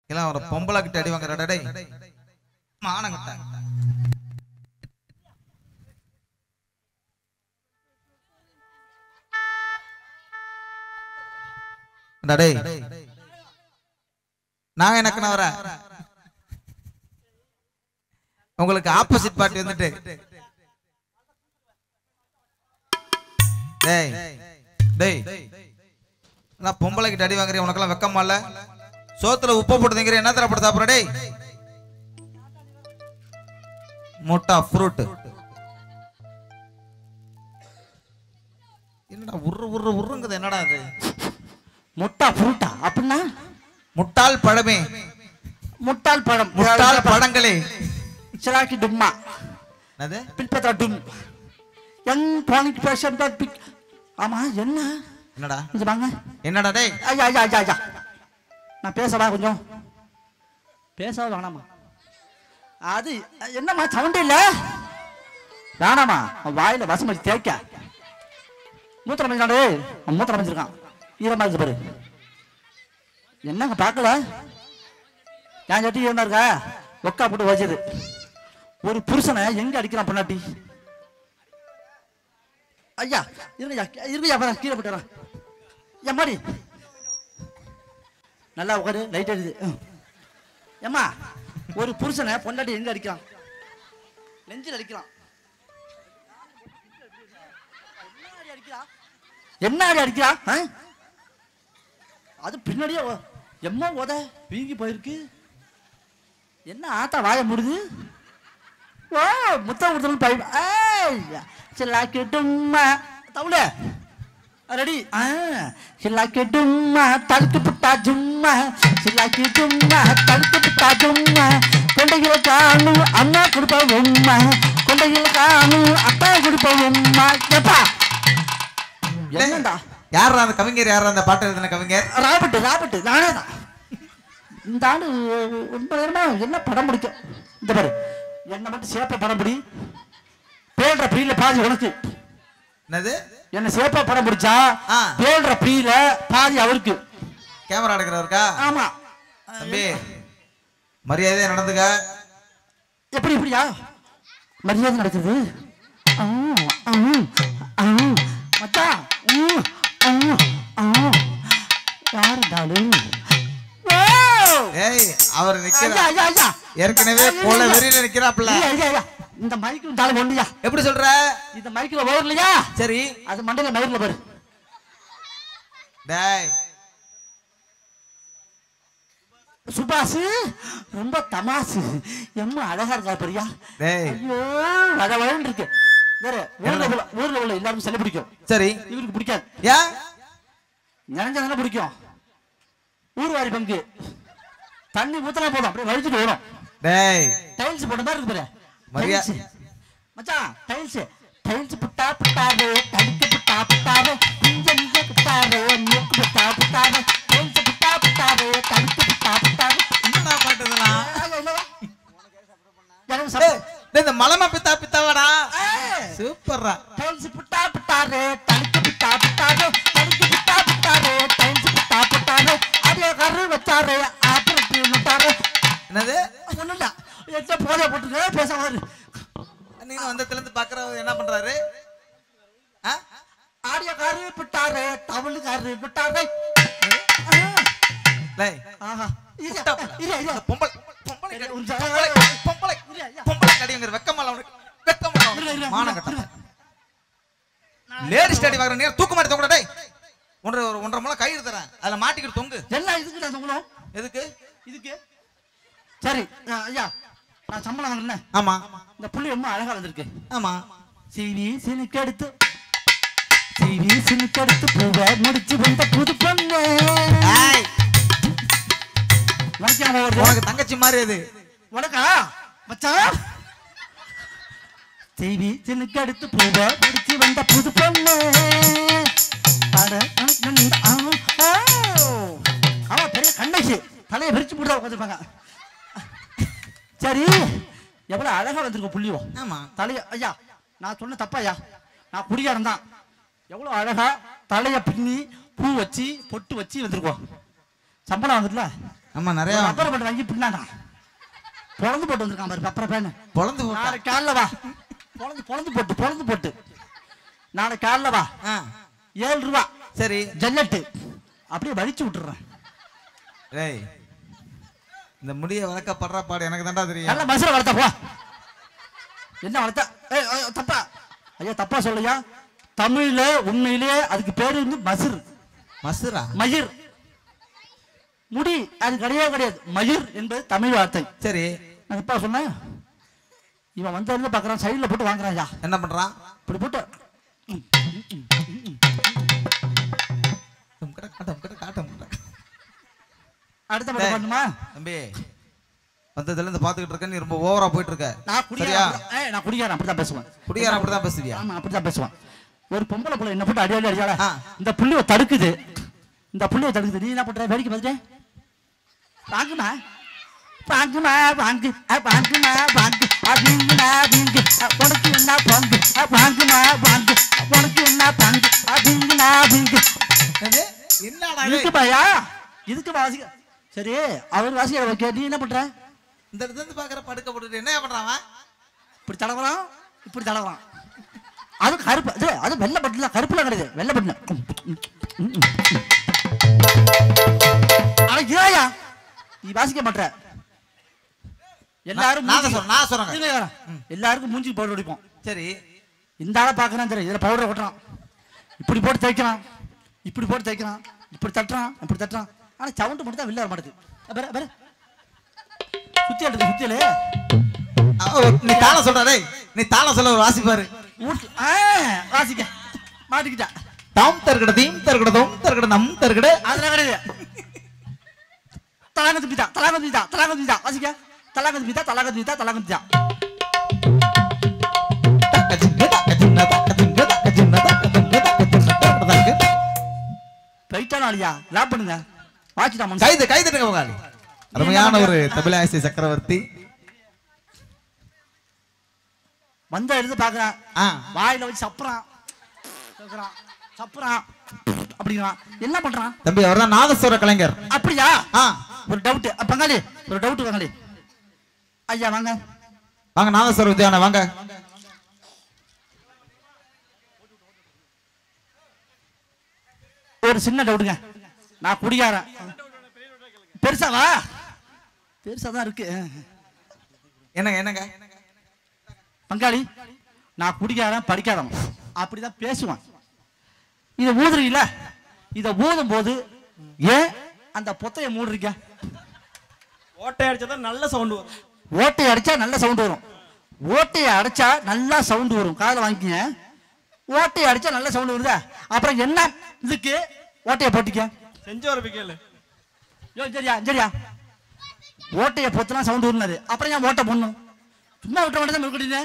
இல்ல ஒரு பொம்பளை கிட்ட அடி வாங்குறடா டேய் மானம் கிட்ட டேய் நான் எனக்கு நான் வரேன் உங்களுக்கு ஆப்போசிட் பார்ட்டி வந்துட்டு டேய் டேய் நான் பொம்பளை கிட்ட அடி வாங்குறேன் உனக்கெல்லாம் வெக்கமா இல்ல சோத்துல உப்பு போட்டு திங்கிற என்ன தர போட்டு சாப்பிட்ற டேய் முட்டா ஃப்ரூட் என்னடா உரு உரு உருங்குது என்னடா இது முட்டா ஃப்ரூட்டா அப்படின்னா முட்டாள் பழமே முட்டாள் பழம் முட்டாள் பழங்களே சிலாக்கி டும்மா என்னது பின்பற்றா டும் யங் பாயிண்ட் பேஷன் பிக் ஆமா என்ன என்னடா இங்க வாங்க என்னடா டேய் ஐயா ஐயா ஐயா ஐயா நான் பேசவா கொஞ்சம் பேசவா வேணாமா அது என்னம்மா சவுண்டே இல்ல வேணாமா அவன் வாயில வசமதி தேய்க்க மூத்திரம் அமைஞ்சாடு அவன் மூத்திரம் அமைஞ்சிருக்கான் ஈரமா இருக்கு பாரு என்னங்க பார்க்கல என் சட்டி ஈரமா இருக்கா ஒக்கா போட்டு வச்சது ஒரு புருஷனை எங்க அடிக்கிறான் பொண்டாட்டி ஐயா இருங்கய்யா இருங்கய்யா அப்புறம் கீழே போட்டுறேன் எம்மாடி நல்லா உட்காரு லைட் அடிது ஏம்மா ஒரு புருஷனை பொண்டாட்டி எங்க அடிக்கிறான் நெஞ்சில் அடிக்கிறான் என்ன அடி அடிக்கிறா ஆ? அது பின்னாடியே ஒ- எம்மா உத வீங்கி போயிருக்கு என்ன ஆத்தா வாய முடிது ஓ முத்தம் கொடுத்தலும் பை சில்லாக்கிட்டும்மா தவுளே ரெடி ஆ சில்லாக்கிட்டும்மா தடுக்கு புட்டா ஜும்மா சில்லாக்கிட்டும்மா தடுக்கு புட்டா ஜும்மா கொண்டையில காணும் அண்ணா கொடுப்ப உம்மா கொண்டையில காணும் அத்தா கொடுப்ப உம்மா எப்பா என்னடா யாரா அந்த கவிஞர் யாரா அந்த பாட்டு எழுதின கவிஞர் ராபர்ட் ராபர்ட் நானே தான் இந்த ஆண்டு ரொம்ப நேரமா என்ன படம் பிடிக்கும் இந்த பாரு என்ன மட்டும் சேப்ப படம் பிடி பேடுற பீல பாதி உனக்கு என்னது என்ன சேப்பா படம் பிடிச்சா ஆ. பேடுற பீல பாதி அவருக்கு கேமரா எடுக்கிறவருக்கா ஆமா தம்பி மரியாதையா நடந்துக்க எப்படி இப்படியா மரியாதை நடக்குது ஆ, ஆ, ஆ. மச்சான் ம், ஆ, ஆ. யார் இருந்தாலும் ஓ! ஏய் அவர் ஐயா, நிக்கிற ஐயா, ஐயா. ஏற்கனவே ஐயா, கொலை ஐயா. வெறியில நிக்கிறாப்ல ஐயா, ஐயா, ஐயா. இந்த மைக்கு இருந்தாலும் ஒண்ணுயா எப்படி சொல்ற இந்த மைக்கில் ஓவர் இல்லையா சரி அது மண்டையில மயிரில் பாரு டேய் சுபாஷ் ரொம்ப தமாசு எம்மா அழகா இருக்கா பெரியா டேய் ஐயோ வள வளன்னு இருக்கு வேற ஊர்ல உள்ள ஊர்ல உள்ள எல்லாருக்கும் சளி பிடிக்கும் சரி இவருக்கு பிடிக்காது ஏன் நினைஞ்சதானே பிடிக்கும் ஊர்வாரி பங்கு தண்ணி ஊத்தனா போதும் அப்படியே வலிச்சுட்டு வரும் டேய் டைல்ஸ் போட்ட மாதிரி இருக்கு பாரு மரியா- டைல்ஸ். மச்சான் டைல்ஸ் டைல்ஸ் புட்டா புட்டாரு தடுக்கு புட்டா புட்டாரு இஞ்ச இஞ்ச புட்டாரு மூக்கு புட்டா புட்டாரு டைல்ஸ் புட்டா புட்டாரு தடுக்கு புட்டா புட்டாரு என்னடா பாட்டு இதெல்லாம் ஐயா, இல்லவா? எனக்கு டேய், சப்ப- டேய், இந்த மலம பித்தா பித்தாவாடா ஏய், சூப்பர்ரா டைல்ஸ் புட்டா புட்டாரு தடுக்கு புட்டா புட்டாரு தடுக்கு புட்டா புட்டாரு டைல்ஸ் புட்டா புட்டாரு அப்படியே கரு வச்சாரு ஆப்பரேட்டிவ் விட்டாரு என்னது ஒண்ணும் இல்ல எத்த போதை போட்டுருக்க பேசாம இரு. நீங்க வந்ததுல இருந்து பாக்குறவர் என்ன பண்றாரு ஆ? ஆடியோக்காரு விட்டாரு தமிழுக்காரு விட்டாரு டேய், ஆஹா இரு, விட்டாப்புல. இரு, இரு. இந்த பொம்பளை பொம்பளை கடி- ஒரு ஜா- பொம்பளை பொம்பளை இரு, ஐயா. பொம்பளை கடிங்கிற வெக்கமல்ல அவனுக்கு வெக்கமல்ல இரு, இரு, அவனுக்கு மானம் இரு, கட்ட லேடி ஸ்டடி வாங்குற நீ தூக்க மாட்டி தொங்குடா டேய் ஒன்றரை ஒரு ஒன்றரை முளை கயிறு தரேன் அதுல மாட்டிக்கிட்டு தொங்கு எல்லாம் இதுக்கு நான் சொல்லுவோம் எதுக்கு இதுக்கு சரி ஆ, ஐயா நான் சம்பளம் வாங்குறேன் ஆமா இந்த புள்ளி ரொம்ப அழகா வந்திருக்கு ஆமா சிவி சினுக்கு எடுத்து சிவி சினுக்கு எடுத்து பூவை முடிச்சு வந்த புது பொண்ணு ஏய், உனக்கு ஞாபகம் வருது? உனக்கு தங்கச்சி மாதிரி அது உனக்கா மச்சான் டிவி சினுக்கு எடுத்து பூவை முடிச்சு வந்த புது பொண்ணு அட, உனக்கு நன்றி. ஆ, ஆ. ஆமா பெரிய கண்ணகி தலையை விரிச்சு போட்டு உட்காந்துருப்பாங்க சரி எவ்வளவு அழகா வந்திருக்கும் புள்ளியும் ஆமா தலைய ஐயா நான் சொன்ன தப்பா ஐயா நான் குடிகாரன் தான் எவ்வளவு அழகா தலைய பின்னி பூ வச்சு பொட்டு வச்சு வந்திருக்கோம் சம்பளம் வாங்குதுல ஆமா நிறைய ரப்பர் பேண்ட் வாங்கி பின்னாடா பொழந்து போட்டு வந்திருக்கான் பாரு ரப்பர் பேண்ட் பொழந்து போட்டா நாளைக்கு காலைல வா பொழந்து பொழந்து போட்டு பொழந்து போட்டு நாளைக்கு காலைல வா ஆ, ஏழு ரூபா சரி ஜல்லட்டு அப்படியே வலிச்சு விட்டுறேன் டேய் இந்த முடிய வளர்க்க படுற பாடு எனக்கு தான்டா தெரியும் நல்ல மசுரை வளர்த்தா போ என்ன வளர்த்தா ஏய், ஏய், தப்பா ஐயா தப்பா சொல்லையா தமிழ்ல உண்மையிலேயே அதுக்கு பேரு வந்து மசுர் மசுரா மயிர் முடி அது கிடையவே கிடையாது மயிர் என்பது தமிழ் வார்த்தை சரி நான் தப்பா சொன்னேன் இவன் வந்ததுல பார்க்கறான் சைடுல போட்டு வாங்குறான் ஐயா என்ன பண்றான் இப்படி போட்டு டும் கிட காட்டும் கிட காட்டும் கிட. அடுத்த படம் பண்ணுமா தம்பி வந்ததுல இருந்து பாத்துக்கிட்டு இருக்க நீ ரொம்ப ஓவரா போயிட்டு இருக்க நான் சரியா குடியாரன் ஏய் நான் குடியாரன் அப்படிதான் பேசுவேன் குடிகாரன் அப்படிதான் பேசுவியா ஆமா அப்படிதான் பேசுவான் ஒரு பொம்பளை புள்ள என்ன போட்டு அடி அடி அடியால ஆ. இந்த புள்ளிய தடுக்குது இந்த புள்ளிய தடுக்குது நீ என்ன பண்ற வேடிக்கை பார்த்துட்டு வாங்குமா வாங்குமா வாங்கு அ, வாங்குமா வாங்கு அப்படிங்குமா வீங்கு அ, உனக்கு என்ன பங்கு அ, வாங்குமா வாங்கு அ, உனக்கு என்ன பங்கு அப்படிங்குமா வீங்கு என்னது? என்னடா இது? இதுக்கு பாயா இதுக்கு வாசிக்க சரி அவர் வாசிக்கிற வைக்க நீ என்ன பண்ற இந்த இடத்துல இருந்து பாக்குற படுக்க போட்டுட்டு என்ன பண்றான் அவன்? இப்படி தடவலாம் இப்படி தடவலாம் அது கருப்பு அது அது வெள்ளை பட்டுல கருப்புல கிடையாது வெள்ளை பட்டுல ஆனா இதாயா நீ வாசிக்க மாட்ட எல்லாரும் நான் மூஞ்சி- சொல்றேன் நான் சொல்றேன் இருங்க, இருங்க. எல்லாருக்கும் மூஞ்சி பவுடர் அடிப்போம் சரி இந்த ஆளை பார்க்கறான் தெரியும் இதுல பவுடர் கொட்டுறான் இப்படி போட்டு தைக்கிறான் இப்படி போட்டு தைக்கிறான் இப்படி தட்டுறான் இப்படி தட்டுறான் ஆனா சவுண்ட் மட்டும் தான் வெளில வர மாட்டேது வேற வேற சுத்தி எடுத்து சுத்தியலே அவ- நீ தாளம் சொல்ற டேய் நீ தாளம் சொல்ல ஒரு வாசிப்பாரு வீட்டு ஆ வாசிக்க மாட்டிக்கிட்டா தாம் தருகட தீம் தருகட தோம் தருகட நம் தருகட அதெல்லாம் கிடையாது தலாங்க துப்பிதா தலாங்க துப்பிதா தலாங்க துப்பிதா வாசிக்க தலாங்க துப்பிதா தலாங்க துப்பிதா தலாங்க துப்பிதா தக்க சின்ன தக்க சின்ன தக்க சின்ன தக்க சின்ன தக்க சின்ன தக்க சின்ன தக்க தக்க. போயிட்டான ஆளியா லாப் பண்ணுங்க வாசிட்டா மனுஷன் கைது கைதுட்டுங்க உங்க ஆளு. அருமையான ஒரு தமிழாசி சக்கரவர்த்தி வந்த எடுத்து பாக்குறான் ஆ வாயில வச்சு சப்புறான் கேக்குறான், சப்புறான் அப்படிங்கிறான் என்ன பண்றான் தம்பி அவர்தான் நாதஸ்வர கலைஞர் அப்படியா ஆ ஒரு டவுட் பங்காளி ஒரு டவுட் பங்காளி ஐயா வாங்க வாங்க நாதஸ்வர வித்யானா வாங்க ஒரு சின்ன டவுட்டுங்க நான் குடிகாரன் பெருசாவா பெருசா தான் இருக்கு என்னங்க என்னங்க பங்காளி நான் குடிக்காரன் படிக்காதவன் அப்படிதான் பேசுவான் இதை ஊதுறீங்கள இதை ஊதும் போது ஏன் அந்த பொத்தைய மூடுறீங்க ஓட்டை அடிச்சா நல்ல சவுண்ட் வரும் ஓட்டையை அடிச்சா நல்ல சவுண்ட் வரும் ஓட்டையை அடிச்சா நல்லா சவுண்ட் வரும் காதில் வாங்கிக்கங்க ஓட்டையை அடிச்சா நல்ல சவுண்ட் வருதா அப்புறம் என்ன இதுக்கு ஓட்டையை போட்டிக்க செஞ்சு வர கேளு யோ சரியா சரியா ஓட்டையை பொத்துனா சவுண்ட் வருனாரு அப்புறம் ஏன் ஓட்டை போடணும் சும்மா விட்ட மட்டும் தான் இருக்கட்டீங்க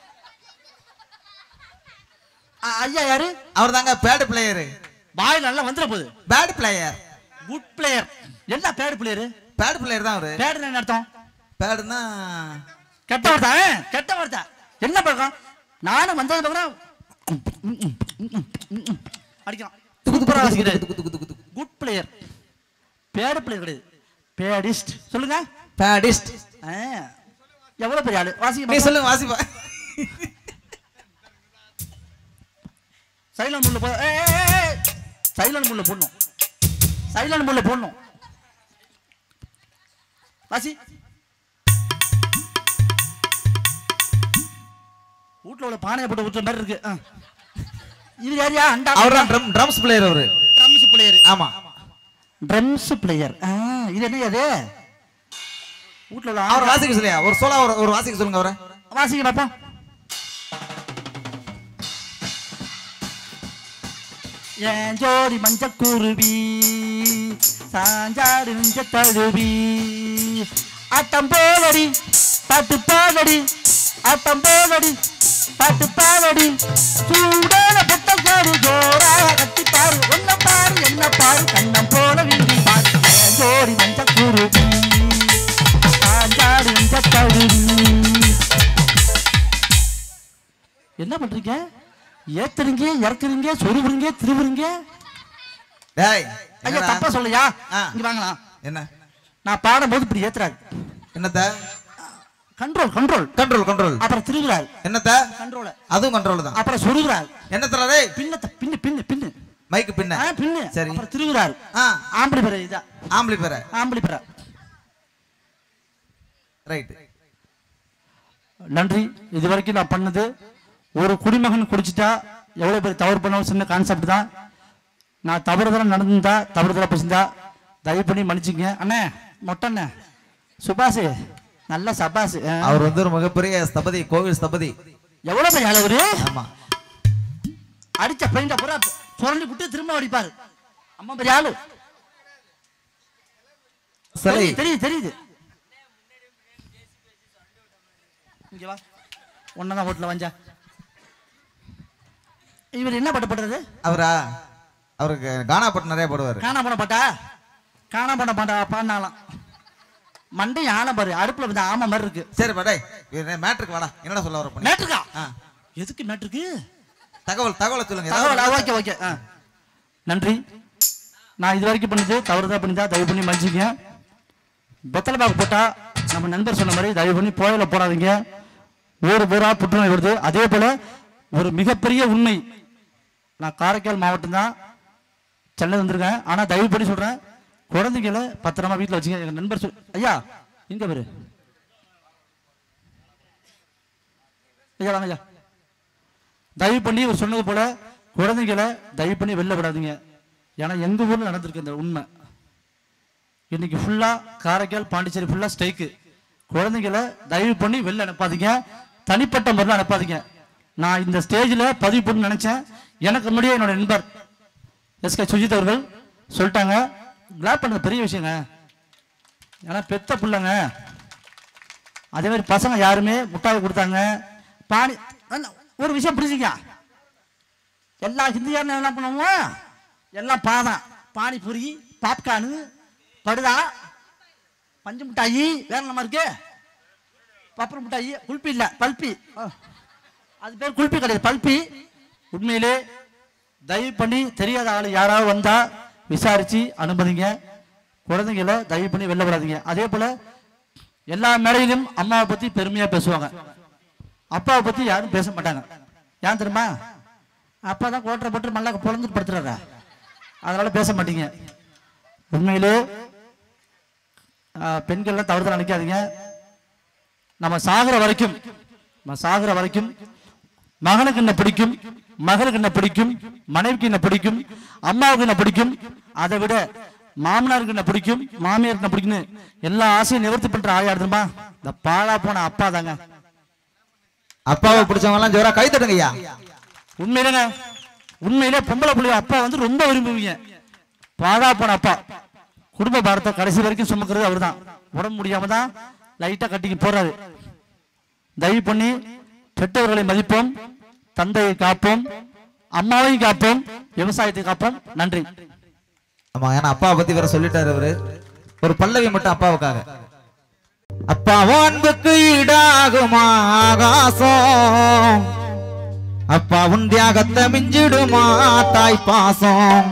ஐயா யாரு அவர் தாங்க பேடு பிளேயரு வாயில் நல்லா வந்துட போகுது பேட் பிளேயர் குட் பிளேயர் என்ன பேடு பிளேயரு பேட் பிளேயர் தான் அவரு பேடு என்ன அர்த்தம் பேடுனா கெட்ட வார்த்தை ஆ, கெட்ட வார்த்தை என்ன பழக்கம் நானும் வந்தது பக்கம் அடிக்கிறான் சூப்பரா வாசிக்கிறாரு குட் பிளேயர் பேடு பிளேயர் கிடையாது பேடிஸ்ட் சொல்லுங்க பேடிஸ்ட் ஆ, எவ்வளவு பெரிய ஆளு நீ வாசிக்க சொல்லுங்க வாசிப்பா சைலண்ட் முள்ள போ சைலண்ட் முள்ள போடணும் சைலண்ட் முள்ள போடணும் வாசி வீட்ல உள்ள பானையை போட்டு ஊத்துற மாதிரி இருக்கு ஆ. இது யாரியா அண்டா அவர் தான் ட்ரம் ட்ரம்ஸ் பிளேயர் அவரு ட்ரம்ஸ் பிளேயர் ஆமா ட்ரம்ஸ் பிளேயர் இது என்ன அது வீட்ல உள்ள அவர் ஆள் வாசிக்க சொல்லியா ஒரு சோலா ஒரு ஒரு வாசிக்க சொல்லுங்க அவரை வாசிக்க பாப்பா என் ஜோடி மஞ்ச குருவி சாஞ்சாடு நெஞ்ச தழுவி ஆட்டம் போலடி பாட்டு பாலடி ஆட்டம் போலடி பாட்டு பாலடி சூடான புத்தம் காடு ஜோராக கட்டி பாரு ஒன்ன பாரு என்ன பாரு கண்ணம் போல வீங்கி பாரு என் ஜோடி மஞ்ச குருவி சாஞ்சாடு நெஞ்ச தழுவி என்ன பண்றீங்க ஏத்துறீங்க இறக்குறீங்க சொருவுறீங்க திருவுறீங்க டேய் ஐயா என்னடா? தப்பா சொல்லையா ஆ. இங்க வாங்கலாம் என்ன நான் பாடும்போது இப்படி ஏத்துறாரு என்னத்த கண்ட்ரோல் கண்ட்ரோல் கண்ட்ரோல் கண்ட்ரோல் அப்புறம் திருகுறாரு என்னத்த கண்ட்ரோல அதுவும் கண்ட்ரோல் தான் அப்புறம் சொருகுறாரு என்னத்தடா டேய் பின்னத்த பின்னு பின்னு பின்னு மைக்கு பின்ன ஆ, பின்னு சரி அப்புறம் திருகுறாரு ஆ ஆம்பளை பேர இதா ஆம்பளி பேர ஆம்பளை பேர ரைட் நன்றி இது வரைக்கும் நான் பண்ணது ஒரு குடிமகன் குடிச்சிட்டா எவ்வளவு பேர் தவறு பண்ணவும் சின்ன கான்செப்ட் தான் நான் தவறுதலா நடந்திருந்தா தவறுதலா பேசியிருந்தா தயவு பண்ணி மன்னிச்சுங்க அண்ணே மொட்டை அண்ணே சுபாஷ் நல்ல சபாஷ் ஆ. அவர் வந்து ஒரு மிகப்பெரிய ஸ்தபதி கோவில் ஸ்தபதி எவ்வளவு பெரிய ஆளு அவரு ஆமா அடிச்ச பெயிண்ட பூரா சுரண்டி விட்டு திரும்ப அடிப்பாரு அம்மா பெரிய ஆளு சரி தெரியுது, தெரியுது தெரியுது இங்க வா ஒன்னதான் ஓட்டுல வந்தா இவர் என்ன பாட்டு பாடுறது அவரா அவருக்கு கானா பாட்டு நிறைய பாடுவாரு காணா பண்ண பாட்டா காணா பண்ண பாட்டா பாடினாலாம் மண்டை ஆன பாரு அடுப்புல வந்து ஆமை மாதிரி இருக்கு சரி படே மேட்ருக்கு வாடா என்னடா சொல்ல வர பண்ணி மேட்ருக்கா ஆ. எதுக்கு மேட்ருக்கு தகவல் தகவலை சொல்லுங்க தகவல் ஏதாவது ஓகே ஓகே ஆ நன்றி நான் இது வரைக்கும் பண்ணது தவறுதா பண்ணிதா தயவு பண்ணி மன்னிச்சிங்க வெத்தலை பாக்கு போட்டா நம்ம நண்பர் சொன்ன மாதிரி தயவு பண்ணி புயல போடாதீங்க ஊர் ஊரா புற்றுநோய் வருது அதே போல ஒரு மிகப்பெரிய உண்மை நான் காரைக்கால் மாவட்டம் தான் சென்னை வந்திருக்கேன் ஆனா தயவு பண்ணி சொல்றேன் குழந்தைகளை பத்திரமா வீட்டில் வச்சுங்க எங்க நண்பர் சொல் ஐயா எங்க பேரு ஐயா வாங்க ஐயா தயவு பண்ணி இவர் சொன்னது போல குழந்தைகளை தயவு பண்ணி வெளில விடாதீங்க ஏன்னா எங்க ஊர்ல நடந்திருக்கு இந்த உண்மை இன்னைக்கு ஃபுல்லா காரைக்கால் பாண்டிச்சேரி ஃபுல்லா ஸ்ட்ரைக்கு குழந்தைகளை தயவு பண்ணி வெளில அனுப்பாதீங்க தனிப்பட்ட முறையில் அனுப்பாதீங்க நான் இந்த ஸ்டேஜில் பதிவு பண்ண நினைச்சேன் எனக்கு முன்னாடியே என்னோட நண்பர் எஸ் கே சுஜித் அவர்கள் சொல்லிட்டாங்க கிளாப் பண்ணது பெரிய விஷயங்க ஏன்னா பெத்த பிள்ளைங்க அதே மாதிரி பசங்க யாருமே முட்டாய் கொடுத்தாங்க பானி அண்ணா, ஒரு விஷயம் புரிஞ்சுங்க எல்லா ஹிந்தியாரும் என்ன பண்ணுவோம் எல்லாம் பாதான் பானிபூரி பாப்கார்னு படுதா பஞ்சு மிட்டாயி வேற நம்ம இருக்கு பப்பர் மிட்டாயி குல்பி இல்ல பல்பி ஆ. அது பேர் குல்பி கிடையாது பல்பி உண்மையிலே தயவு பண்ணி தெரியாத ஆள் யாராவது வந்தா விசாரிச்சு அனுமதிங்க குழந்தைங்களை தயவு பண்ணி வெளில விடாதீங்க அதே போல எல்லா மேடையிலும் அம்மாவை பத்தி பெருமையா பேசுவாங்க அப்பாவை பத்தி யாரும் பேச மாட்டாங்க ஏன் தெரியுமா அப்பா தான் கோட்டரை போட்டு மல்லாக்க பொழந்துட்டு படுத்துறாரா அதனால பேச மாட்டீங்க உண்மையிலே ஆஹ், பெண்கள்லாம் தவறுதல் நினைக்காதீங்க நம்ம சாகுற வரைக்கும் நம்ம சாகுற வரைக்கும் மகனுக்கு என்ன பிடிக்கும் மகளுக்கு என்ன பிடிக்கும் மனைவிக்கு என்ன பிடிக்கும் அம்மாவுக்கு என்ன பிடிக்கும் அதை விட மாமனாருக்கு என்ன பிடிக்கும் மாமியாருக்கு என்ன பிடிக்கும்னு எல்லா ஆசையும் நிவர்த்தி பண்ற ஆள் யார் தெரியுமா இந்த பாழா போன அப்பா தாங்க அப்பாவை பிடிச்சவங்க எல்லாம் ஜோரா கை தட்டுங்க ஐயா உண்மையிலேங்க உண்மையிலே பொம்பளை பிள்ளைய அப்பா வந்து ரொம்ப விரும்புவீங்க பாழா போன அப்பா குடும்ப பாரத்தை கடைசி வரைக்கும் சுமக்கிறது அவர்தான் உடம்பு முடியாம தான் லைட்டா கட்டிக்கு போறாரு தயவு பண்ணி பெற்றோர்களை மதிப்போம் தந்தையை காப்போம் அம்மாவையும் காப்போம் விவசாயத்தை காப்போம் நன்றி ஆமா ஏன்னா அப்பாவை பத்தி வேற சொல்லிட்டாரு அவரு ஒரு பல்லவி மட்டும் அப்பாவுக்காக அப்பாவும் அன்புக்கு ஈடாகுமா ஆகாசம் அப்பா உன் தியாகத்தை மிஞ்சிடுமா தாய் பாசம்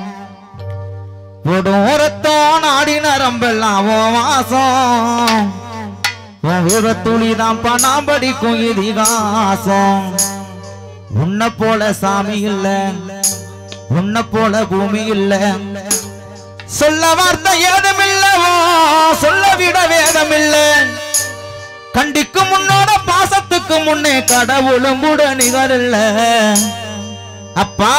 போடும் ரத்தம் நாடி நரம்பெல்லாம் ஓ வாசம் உன் வீரத்துளி தான் பணம் படிக்கும் இதிகாசம் உன்னை போல சாமி இல்ல உன்னை போல பூமி இல்ல சொல்ல வார்த்தை ஏதுமில்லவோ சொல்ல விட வேதமில்ல கண்டிக்கும் முன்னோட பாசத்துக்கு முன்னே கடவுளும் கூட நிகரில்ல அப்பா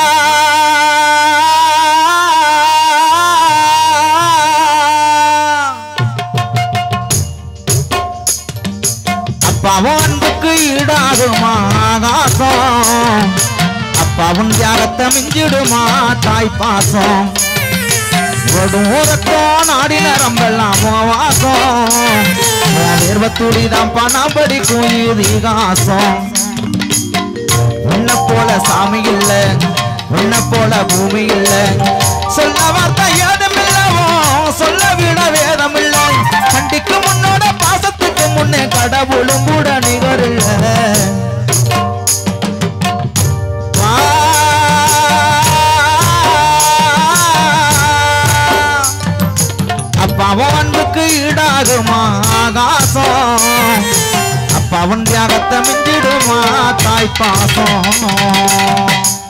அப்பாவும் அன்புக்கு ஈடாகுமா ஆகாசம் அப்பாவும் தியாகத்தை மிஞ்சிடுமா தாய் பாசம் ஒடுமுறத்தோ நாடி நரம்பெல்லாம் வாசம் வேர்வத்துடி தான் பணம் படிக்கும் இதிகாசம் உன்னை போல சாமி இல்ல உன்னை போல பூமி இல்ல சொல்ல வார்த்தை ஏதுமில்லவோ சொல்ல விட வேதம் இல்ல கண்டிக்கு முன்னோட பாசத்துக்கு முன்னே கடவுளும் கூட நிகரில்ல அப்பாவும் அன்புக்கு ஈடா ஆகாசம் அப்பாவன் தியாகத்தை மிஞ்சிடுமா தாய் பாசம்